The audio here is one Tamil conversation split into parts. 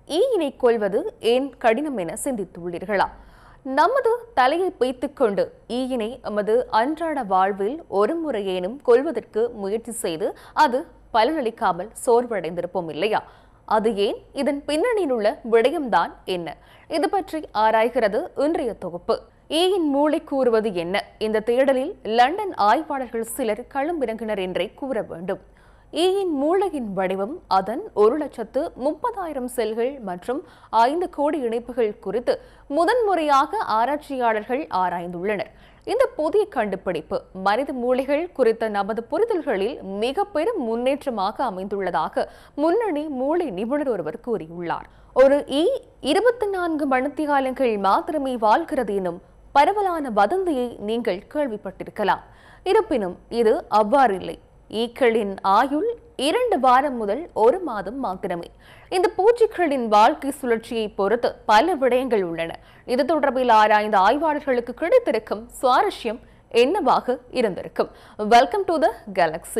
ஈயினை கொல்வது ஏன் கடினம் என சிந்தித்துள்ளீர்களா நமது தலையை வைத்துக்கொண்டு ஈயினை எமது அன்றாட வாழ்வில் ஒரு முறையேனும் கொல்வதற்கு முயற்சி செய்து அது பலனளிக்காமல் சோர்வடைந்திருப்போம் இல்லையா அது ஏன் இதன் பின்னணியில் உள்ள விடயம்தான் என்ன இது பற்றி ஆராய்கிறது இன்றைய தொகுப்பு ஈயின் மூளை கூறுவது என்ன இந்த தேடலில் லண்டன் ஆய்வாளர்கள் சிலர் களமிறங்கினர் என்றே கூற வேண்டும் ஈயின் மூளையின் வடிவம் அதன் ஒரு லட்சத்து முப்பதாயிரம் செல்கள் மற்றும் ஐந்து கோடி இணைப்புகள் குறித்து முதன்முறையாக ஆராய்ச்சியாளர்கள் ஆராய்ந்துள்ளனர் இந்த புதிய கண்டுபிடிப்பு மனித மூளைகள் குறித்த நமது புரிதல்களில் மிக பெரும் முன்னேற்றமாக அமைந்துள்ளதாக முன்னணி மூளை நிபுணர் ஒருவர் கூறியுள்ளார் ஒரு ஈ இருபத்தி நான்கு மணித்தியாலங்கள் மாத்திரமே வாழ்கிறது எனும் பரவலான வதந்தியை நீங்கள் கேள்விப்பட்டிருக்கலாம் இருப்பினும் இது அவ்வாறில்லை ஈக்களின் ஆயுள் இரண்டு வாரம் முதல் ஒரு மாதம் மாத்திரமே இந்த பூச்சிகளின் வாழ்க்கை சுழற்சியை பொறுத்து பல விடயங்கள் உள்ளன இது தொடர்பில் ஆராய்ந்த ஆய்வாளர்களுக்கு கிடைத்திருக்கும் சுவாரஸ்யம் என்னவாக இருந்திருக்கும் வெல்கம் டு த கேலக்ஸி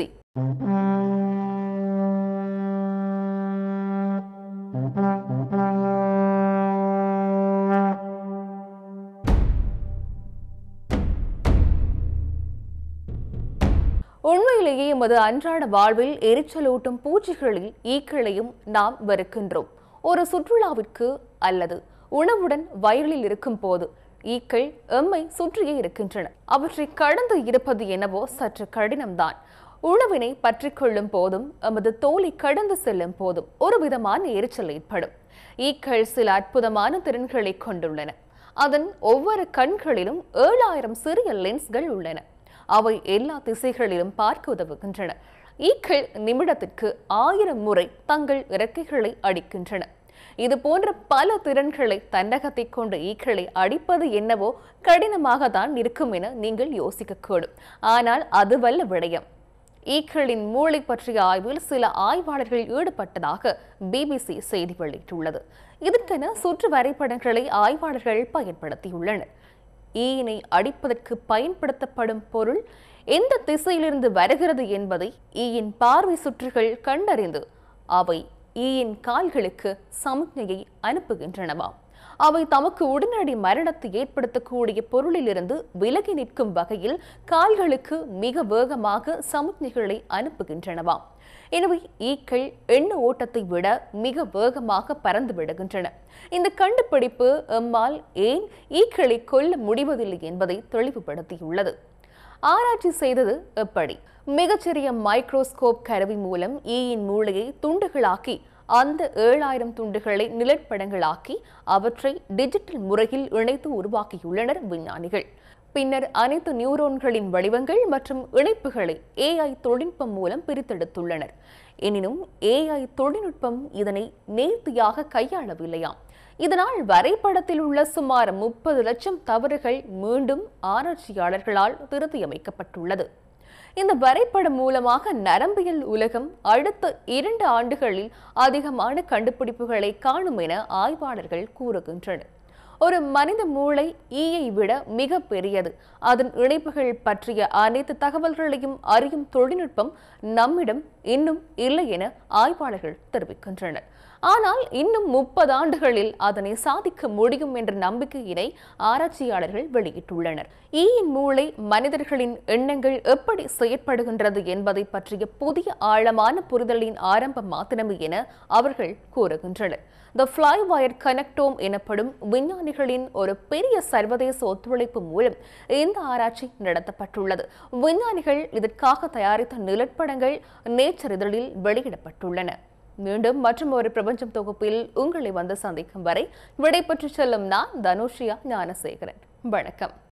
உண்மையிலேயே எமது அன்றாட வாழ்வில் எரிச்சலூட்டும் பூச்சிகளில் ஈக்களையும் நாம் வெறுக்கின்றோம் ஒரு சுற்றுலாவிற்கு அல்லது உணவுடன் வயலில் இருக்கும் போது ஈக்கள் எம்மை சுற்றியே இருக்கின்றன அவற்றை கடந்து இருப்பது என்னவோ சற்று கடினம்தான் உணவினை பற்றிக் கொள்ளும் போதும் எமது தோலை கடந்து செல்லும் போதும் ஒரு விதமான எரிச்சல் ஏற்படும் ஈக்கள் சில அற்புதமான திறன்களை கொண்டுள்ளன அதன் ஒவ்வொரு கண்களிலும் ஏழாயிரம் சிறிய லென்ஸ்கள் உள்ளன அவை எல்லா திசைகளிலும் பார்க்க உதவுகின்றன ஈக்கள் நிமிடத்திற்கு ஆயிரம் முறை தங்கள் இறக்கைகளை அடிக்கின்றன இது போன்ற பல திறன்களை தன்னகத்தை கொண்ட ஈக்களை அடிப்பது என்னவோ கடினமாக தான் இருக்கும் என நீங்கள் யோசிக்கக்கூடும் ஆனால் அதுவல்ல விடயம் ஈக்களின் மூளை பற்றிய ஆய்வில் சில ஆய்வாளர்கள் ஈடுபட்டதாக பிபிசி செய்தி வெளியிட்டுள்ளது இதற்கென சுற்று வரைபடங்களை ஆய்வாளர்கள் பயன்படுத்தியுள்ளனர் ஈயினை அடிப்பதற்கு பயன்படுத்தப்படும் பொருள் எந்த திசையிலிருந்து வருகிறது என்பதை ஈயின் பார்வை சுற்றுகள் கண்டறிந்து அவை ஈயின் கால்களுக்கு சமிக்ஞையை அனுப்புகின்றனவாம் அவை தமக்கு உடனடி மரணத்தை ஏற்படுத்தக்கூடிய பொருளிலிருந்து விலகி நிற்கும் வகையில் கால்களுக்கு மிக வேகமாக சமிக்ஞைகளை அனுப்புகின்றனவாம் எனவே ஈக்கள் எண்ண ஓட்டத்தை விட மிக வேகமாக பறந்து விடுகின்றன இந்த கண்டுபிடிப்பு எம்மால் ஏன் ஈக்களை கொல்ல முடிவதில்லை என்பதை தெளிவுபடுத்தியுள்ளது ஆராய்ச்சி செய்தது எப்படி மிகச்சிறிய மைக்ரோஸ்கோப் கருவி மூலம் ஈயின் மூளையை துண்டுகளாக்கி அந்த ஏழாயிரம் துண்டுகளை நிழற்படங்களாக்கி அவற்றை டிஜிட்டல் முறையில் இணைத்து உருவாக்கியுள்ளனர் விஞ்ஞானிகள் பின்னர் அனைத்து நியூரோன்களின் வடிவங்கள் மற்றும் இணைப்புகளை ஏஐ தொழில்நுட்பம் மூலம் பிரித்தெடுத்துள்ளனர் எனினும் ஏஐ தொழில்நுட்பம் இதனை நேர்த்தியாக கையாளவில்லையாம் இதனால் வரைபடத்தில் உள்ள சுமார் முப்பது லட்சம் தவறுகள் மீண்டும் ஆராய்ச்சியாளர்களால் திருத்தியமைக்கப்பட்டுள்ளது இந்த வரைபடம் மூலமாக நரம்பியல் உலகம் அடுத்த இரண்டு ஆண்டுகளில் அதிகமான கண்டுபிடிப்புகளை காணும் என ஆய்வாளர்கள் கூறுகின்றனர் ஒரு மனித மூளை ஈயை விட மிக பெரியது அதன் இணைப்புகள் பற்றிய அனைத்து தகவல்களையும் அறியும் தொழில்நுட்பம் நம்மிடம் இன்னும் இல்லை என ஆய்வாளர்கள் தெரிவிக்கின்றனர் ஆனால் இன்னும் முப்பது ஆண்டுகளில் அதனை சாதிக்க முடியும் என்ற நம்பிக்கையினை ஆராய்ச்சியாளர்கள் வெளியிட்டுள்ளனர் ஈயின் மூளை மனிதர்களின் எண்ணங்கள் எப்படி செயற்படுகின்றது என்பதை பற்றிய புதிய ஆழமான புரிதலின் ஆரம்பம் மாத்திரமே என அவர்கள் கூறுகின்றனர் த ஃப்ளை வயர் கனெக்டோம் எனப்படும் விஞ்ஞானிகளின் ஒரு பெரிய சர்வதேச ஒத்துழைப்பு மூலம் இந்த ஆராய்ச்சி நடத்தப்பட்டுள்ளது விஞ்ஞானிகள் இதற்காக தயாரித்த நிலப்படங்கள் நேச்சர் இதழில் வெளியிடப்பட்டுள்ளன மீண்டும் மற்றும் ஒரு பிரபஞ்சம் தொகுப்பில் உங்களை வந்து சந்திக்கும் வரை விடைபெற்று செல்லும் நான் தனுஷியா ஞானசேகரன் வணக்கம்